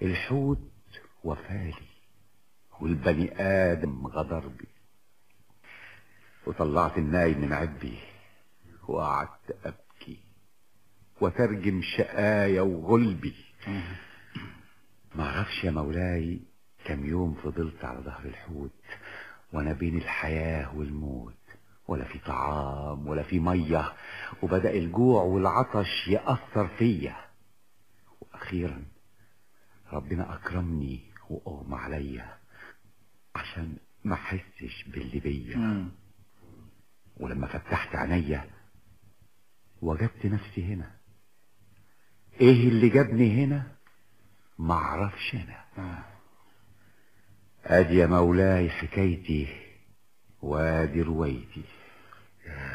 الحوت وفالي والبني آدم غدر بي وطلعت الناي من عبي وقعدت أبكي وترجم شقايا وغلبي معرفش يا مولاي كم يوم فضلت على ظهر الحوت وانا بين الحياة والموت ولا في طعام ولا في مية وبدأ الجوع والعطش يأثر فيا وأخيرا ربنا أكرمني وأغمى عليا عشان ما أحسش باللي بيا ولما فتحت عينيا وجدت نفسي هنا ايه اللي جابني هنا معرفش انا ادي يا مولاي حكايتي وادي روايتي يا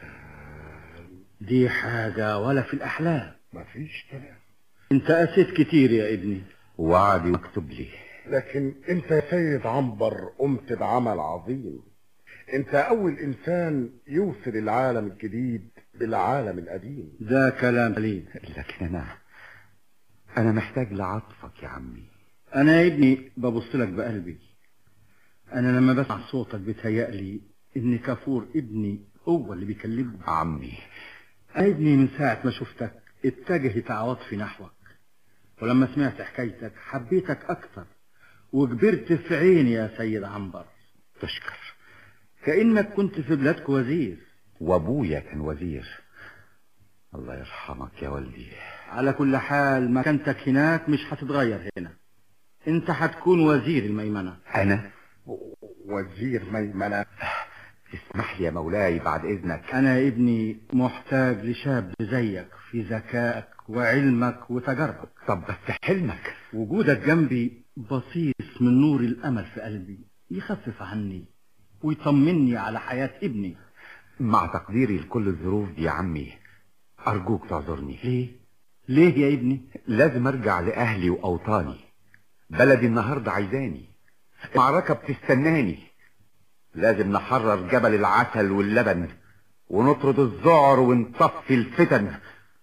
سلام دي حاجة ولا في الأحلام مفيش كلام انت قسيت كتير يا ابني وعدي مكتوب لي لكن انت يا سيد عنبر قمت بعمل عظيم انت اول انسان يوصل العالم الجديد بالعالم القديم ده كلام سليم لكن انا انا محتاج لعطفك يا عمي انا يا ابني ببص لك بقلبي انا لما بسمع صوتك بيتهيألي ان كافور ابني هو اللي بيكلمني عمي انا ابني من ساعة ما شفتك اتجهت عواطفي نحوك ولما سمعت حكايتك حبيتك اكتر وكبرت في عيني يا سيد عنبر تشكر كأنك كنت في بلادك وزير وابويا كان وزير الله يرحمك يا والدي على كل حال مكانتك هناك مش هتتغير هنا انت هتكون وزير الميمنة انا وزير ميمنة اسمح لي يا مولاي بعد اذنك انا يا ابني محتاج لشاب زيك في ذكائك وعلمك وتجاربك طب بس حلمك وجودك جنبي بصيص من نور الامل في قلبي يخفف عني ويطمني على حياة ابني مع تقديري لكل الظروف دي يا عمي ارجوك تعذرني ليه ليه يا ابني لازم ارجع لاهلي واوطاني بلدي النهارده عايزاني المعركه بتستناني لازم نحرر جبل العسل واللبن ونطرد الذعر ونطفي الفتن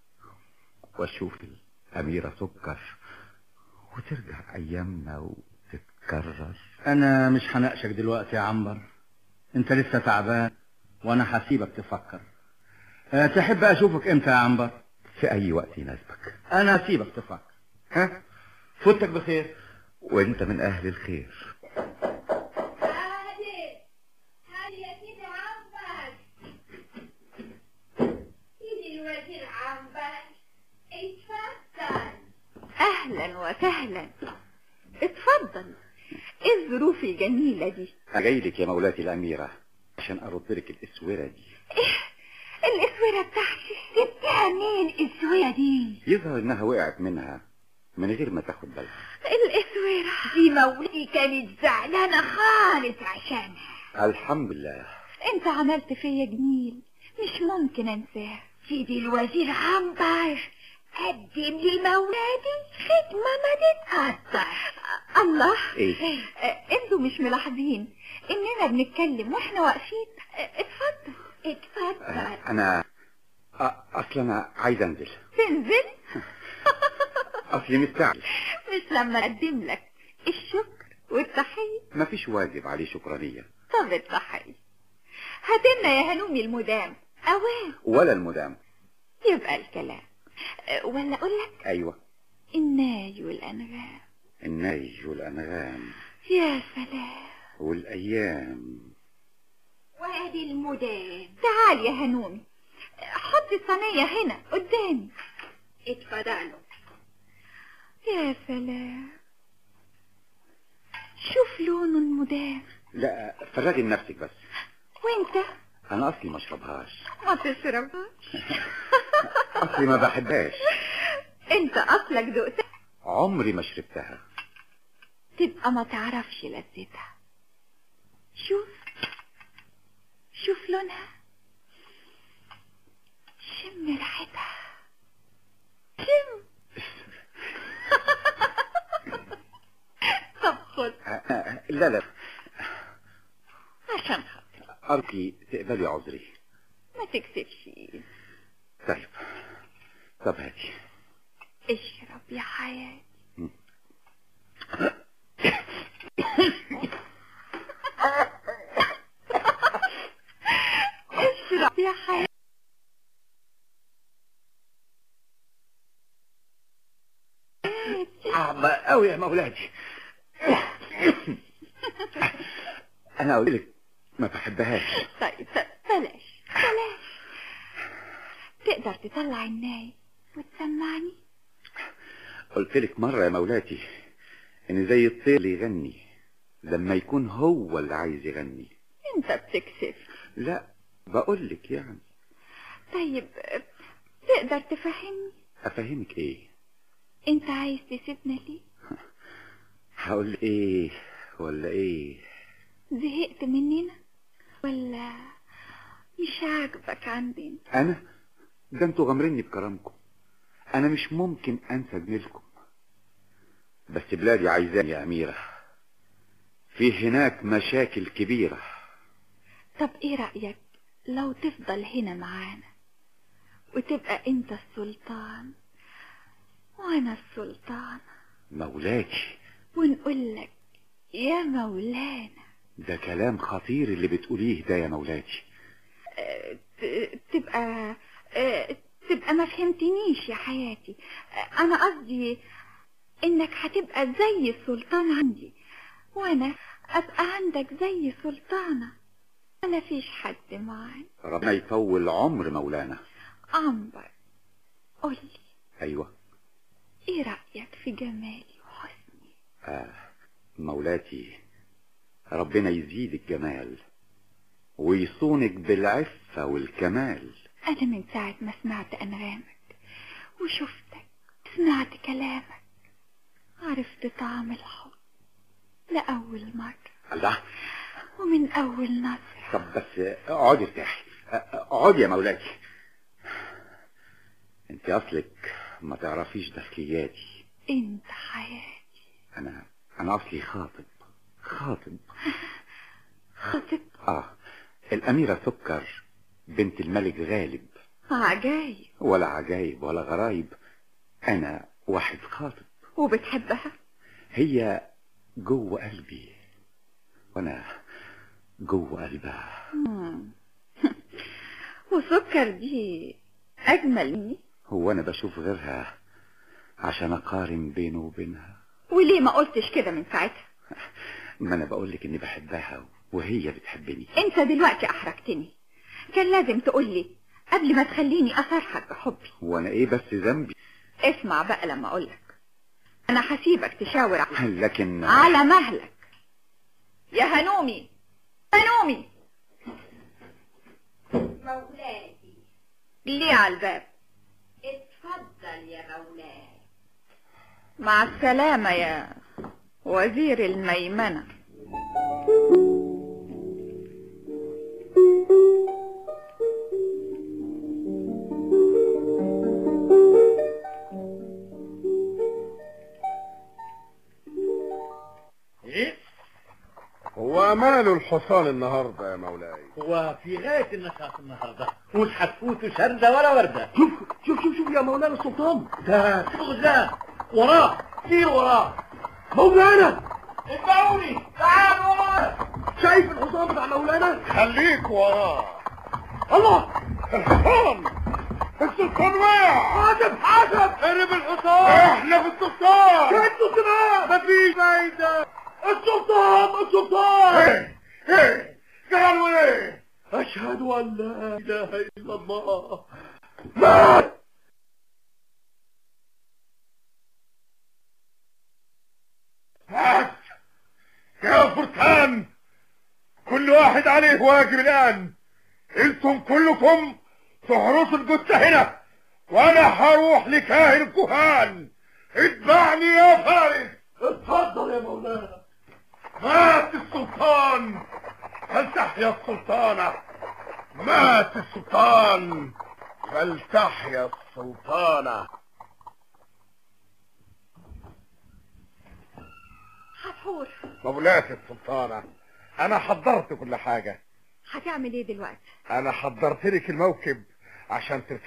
واشوف الاميره سكر وترجع ايامنا وتتكرر انا مش هناقشك دلوقتي يا عنبر انت لسه تعبان وانا هسيبك تفكر أه تحب اشوفك امتى يا عنبر في اي وقت يناسبك انا هسيبك تفكر ها فوتك بخير وانت من اهل الخير هادي هادي يا سيدي عنبر سيدي الوزير عنبر اتفضل اهلا وسهلا اتفضل ايه الظروف الجميلة دي انا جاي لك يا مولاتي الاميره عشان ارد لك الاسوره دي الاسورة بتاعتي جبتها منين الاسورة دي يظهر انها وقعت منها من غير ما تاخد بالها الاسورة دي مولي كانت زعلانة خالص عشانها الحمد لله انت عملت فيا جميل مش ممكن انساه سيدي الوزير عنبر قدم لمولادي خدمة ما تتقطع الله ايه اه، انتوا مش ملاحظين اننا بنتكلم واحنا واقفين اه، اتفضل اتفضل آه، انا آه، اصل انا عايز انزل تنزل اصلي مستعجل مش لما اقدم لك الشكر والتحية مفيش واجب عليه شكرانيه طب التحية هاتلنا يا هنومي المدام اوان ولا المدام يبقى الكلام اه، ولا اقول لك ايوه الناي والانغام النيج والانغام يا سلام والايام وادي المدام تعال يا هنومي حط الصينية هنا قدامي اتفضلوا يا سلام شوف لونه المدام لا فرغي لنفسك بس وانت انا اصلي ما اشربهاش ما تشربهاش اصلي ما بحبهاش انت اصلك دقتها عمري ما شربتها تبقى ما تعرفش لذتها شوف شوف لونها شم ريحتها شم طب خد آه، آه، لا لا عشان خاطر ارجي تقبلي عذري ما تكسبش طيب طب هاتي اشرب يا حياتي صعبة قوي يا مولاتي انا قلت لك ما بحبهاش طيب ط- بلاش بلاش تقدر تطلع الناي وتسمعني قلت لك مرة يا مولاتي ان زي الطير اللي يغني لما يكون هو اللي عايز يغني انت بتكسف لا بقول لك يعني طيب تقدر تفهمني افهمك ايه انت عايز تسيبنا ليه هقول ايه ولا ايه زهقت مننا ولا مش عاجبك عندنا انا ده انتوا غامريني بكرمكم انا مش ممكن انسى جميلكم بس بلادي عايزاني يا اميرة في هناك مشاكل كبيرة طب ايه رأيك لو تفضل هنا معانا وتبقى انت السلطان وانا السلطان مولاتي ونقول لك يا مولانا ده كلام خطير اللي بتقوليه ده يا مولاتي آه، ت- تبقى آه، تبقى ما فهمتنيش يا حياتي آه، انا قصدي انك هتبقى زي السلطان عندي وانا ابقى عندك زي سلطانة ما فيش حد معانا ربنا يطول عمر مولانا عنبر قولي ايوه ايه رأيك في جمالي وحسني آه مولاتي ربنا يزيد الجمال ويصونك بالعفة والكمال انا من ساعة ما سمعت انغامك وشفتك سمعت كلامك عرفت طعم الحب لأول مرة الله ومن أول نظرة طب بس اقعدي ارتاحي اقعدي يا مولاتي انت اصلك ما تعرفيش داخلياتي انت حياتي انا انا اصلي خاطب خاطب خطب اه الاميرة سكر بنت الملك غالب عجايب ولا عجايب ولا غرايب انا واحد خاطب وبتحبها هي جوه قلبي وانا جوه قلبها مم. وسكر دي أجمل مني هو انا بشوف غيرها عشان اقارن بينه وبينها وليه ما قلتش كده من ساعتها ما انا بقولك اني بحبها وهي بتحبني انت دلوقتي احرجتني كان لازم تقولي قبل ما تخليني اصرحك بحبي وانا ايه بس ذنبي اسمع بقى لما اقولك انا هسيبك تشاور على- لكن على مهلك يا هنومي هنومي مولاتي ليه على الباب اتفضل يا مولاي مع السلامة يا وزير الميمنة ايه هو ماله الحصان النهارده يا مولاي هو في غاية النشاط النهاردة مش هتفوتوا شردة ولا وردة شوف شوف شوف شوف يا مولانا السلطان ده غزلان وراه سير وراه مولانا اتبعوني تعالوا وراه شايف الحصان بتاع مولانا خليك وراه الله الحصان السلطان وقع حاسب حاسب هرب الحصان احنا في السلطان انتوا كمان مفيش فايدة السلطان السلطان ايه ايه قالوا ايه اشهد ان لا اله الا الله مات مات يا فرسان كل واحد عليه واجب الآن انتم كلكم تحرسوا الجثة هنا وانا هروح لكاهن الكهان اتبعني يا فارس اتفضل يا مولانا مات السلطان فلتحيا السلطانة مات السلطان فلتحيا السلطانة حفور مولاتي السلطانة انا حضرت كل حاجة هتعمل ايه دلوقتي انا حضرت لك الموكب عشان تركب